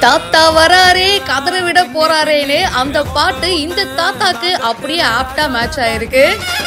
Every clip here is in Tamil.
தாத்தா வராரே கதற விட போறாரேன்னு அந்த பாட்டு இந்த தாத்தாக்கு அப்படியே ஆப்டா மேட்ச் ஆயிருக்கு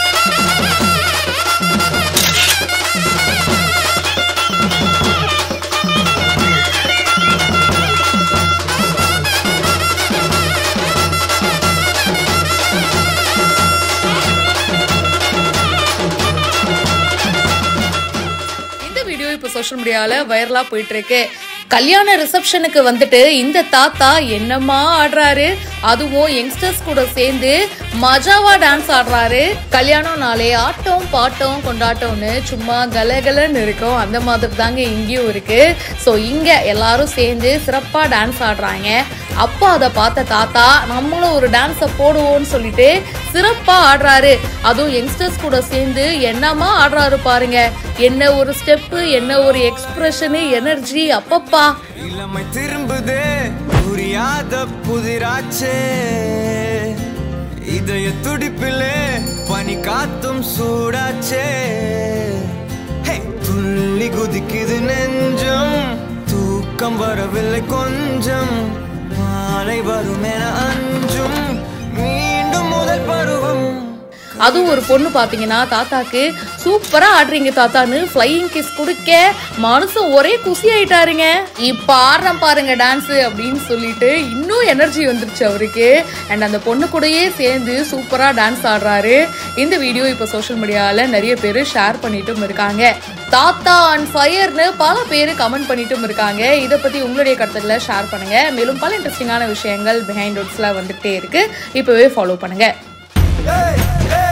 இந்த வீடியோ இப்போ சோஷியல் மீடியால வைரலா போயிட்டு இருக்கு கல்யாண ரிசப்ஷனுக்கு வந்துட்டு இந்த தாத்தா என்னமா ஆடுறாரு அதுவும் யங்ஸ்டர்ஸ் கூட சேர்ந்து மஜாவா டான்ஸ் ஆடுறாரு கல்யாணம் நாளே ஆட்டம் பாட்டம் கொண்டாட்டம்னு சும்மா கலகலன்னு இருக்கும் அந்த மாதிரி தாங்க இங்கேயும் இருக்கு ஸோ இங்க எல்லாரும் சேர்ந்து சிறப்பா டான்ஸ் ஆடுறாங்க அப்பா அதை பார்த்த தாத்தா நம்மளும் ஒரு டான்ஸை போடுவோம்னு சொல்லிட்டு சிறப்பா ஆடுறாரு அதுவும் யங்ஸ்டர்ஸ் கூட சேர்ந்து என்னமா ஆடுறாரு பாருங்க என்ன ஒரு ஸ்டெப்பு என்ன ஒரு எக்ஸ்பிரஷனு எனர்ஜி அப்பப்பா இளமை திரும்புதே புரியாத புதிராச்சே இதய துடிப்பிலே பனி காத்தும் சூடாச்சே ஹே, துள்ளி குதிக்குது நெஞ்சம் தூக்கம் வரவில்லை கொஞ்சம் மாலை வரும் என அஞ்சும் மீண்டும் முதல் பருவம் அதுவும் ஒரு பொண்ணு பாத்தீங்கன்னா தாத்தாக்கு சூப்பரா ஆடுறீங்க தாத்தான்னு ஃப்ளையிங் கிஸ் கொடுக்க மனுஷன் ஒரே குசி ஆயிட்டாருங்க இப்ப ஆடுறேன் பாருங்க டான்ஸ் அப்படின்னு சொல்லிட்டு இன்னும் எனர்ஜி வந்துருச்சு அவருக்கு அண்ட் அந்த பொண்ணு கூடயே சேர்ந்து சூப்பரா டான்ஸ் ஆடுறாரு இந்த வீடியோ இப்போ சோஷியல் மீடியால நிறைய பேர் ஷேர் பண்ணிட்டும் இருக்காங்க தாத்தா அண்ட் ஃபயர்னு பல பேர் கமெண்ட் பண்ணிட்டும் இருக்காங்க இதை பத்தி உங்களுடைய கருத்துக்களை ஷேர் பண்ணுங்க மேலும் பல இன்ட்ரெஸ்டிங்கான விஷயங்கள் பிஹைண்ட் ஒட்ஸ்ல வந்துட்டே இருக்கு இப்பவே ஃபாலோ பண்ணுங்க Hey, hey.